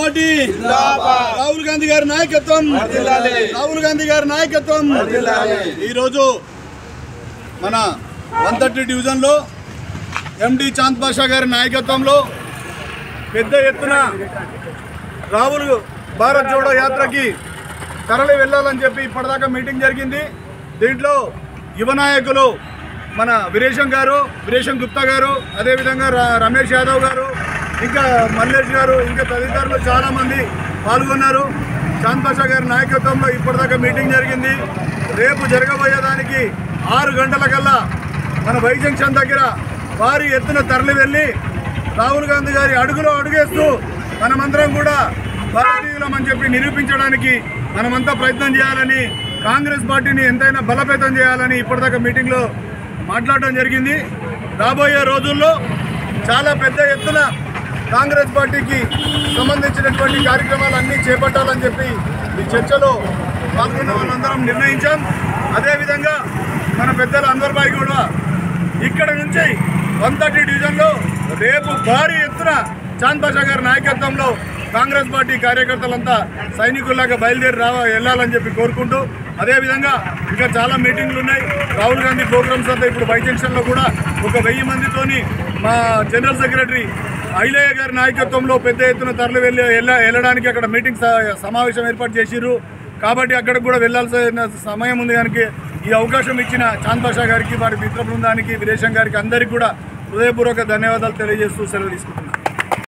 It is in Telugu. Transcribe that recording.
పార్టీ రాహుల్ గాంధీ గారి నాయకత్వం రాహుల్ గాంధీ గారి నాయకత్వం ఈరోజు మన వన్ థర్టీ డివిజన్లో ఎండి చాంద్ పాషా గారి నాయకత్వంలో పెద్ద ఎత్తున రాహుల్ భారత్ జోడో యాత్రకి తరలి వెళ్ళాలని చెప్పి ఇప్పటిదాకా మీటింగ్ జరిగింది దీంట్లో యువ నాయకులు మన వీరేశం గారు వీరేశం గుప్తా గారు అదేవిధంగా ర- రమేష్ యాదవ్ గారు ఇంకా మల్లేష్ గారు ఇంకా తదితరులు చాలామంది పాల్గొన్నారు చాంద్ పాషా గారి నాయకత్వంలో ఇప్పటిదాకా మీటింగ్ జరిగింది రేపు జరగబోయేదానికి ఆరు గంటలకల్లా మన వై జంక్షన్ దగ్గర భారీ ఎత్తున తరలి వెళ్ళి రాహుల్ గాంధీ గారి అడుగులో అడుగేస్తూ మనమందరం కూడా భారతీయులం అని చెప్పి నిరూపించడానికి మనమంతా ప్రయత్నం చేయాలని కాంగ్రెస్ పార్టీని ఎంతైనా బలోపేతం చేయాలని ఇప్పటిదాకా మీటింగ్లో మాట్లాడడం జరిగింది రాబోయే రోజుల్లో చాలా పెద్ద ఎత్తున కాంగ్రెస్ పార్టీకి సంబంధించినటువంటి కార్యక్రమాలు అన్నీ చేపట్టాలని చెప్పి ఈ చర్చలో పాల్గొన్న వాళ్ళందరం నిర్ణయించాం అదేవిధంగా మన పెద్దలు అన్వర్ భాయ్ కూడా ఇక్కడ నుంచి వన్ థర్టీ డివిజన్లో రేపు భారీ ఎత్తున చాంద్ పాషా గారి నాయకత్వంలో కాంగ్రెస్ పార్టీ కార్యకర్తలంతా సైనికుల్లాగా బయలుదేరి రావ వెళ్ళాలని చెప్పి కోరుకుంటూ అదేవిధంగా ఇంకా చాలా మీటింగ్లు ఉన్నాయి రాహుల్ గాంధీ ప్రోగ్రామ్స్ అంతా ఇప్పుడు బై జంక్షన్లో కూడా ఒక వెయ్యి మందితోని మా జనరల్ సెక్రటరీ ఐలయ్య గారి నాయకత్వంలో పెద్ద ఎత్తున తరలి వెళ్ళి వెళ్ళ- వెళ్ళడానికి అక్కడ మీటింగ్ స- సమావేశం ఏర్పాటు చేసిర్రు కాబట్టి అక్కడికి కూడా వెళ్ళాల్సిన సమయం ఉంది కనుక ఈ అవకాశం ఇచ్చిన చాంద్ పాషా గారికి వారి మిత్ర బృందానికి వీరేశం గారికి అందరికీ కూడా హృదయపూర్వక ధన్యవాదాలు తెలియజేస్తూ సెలవు తీసుకుంటున్నాను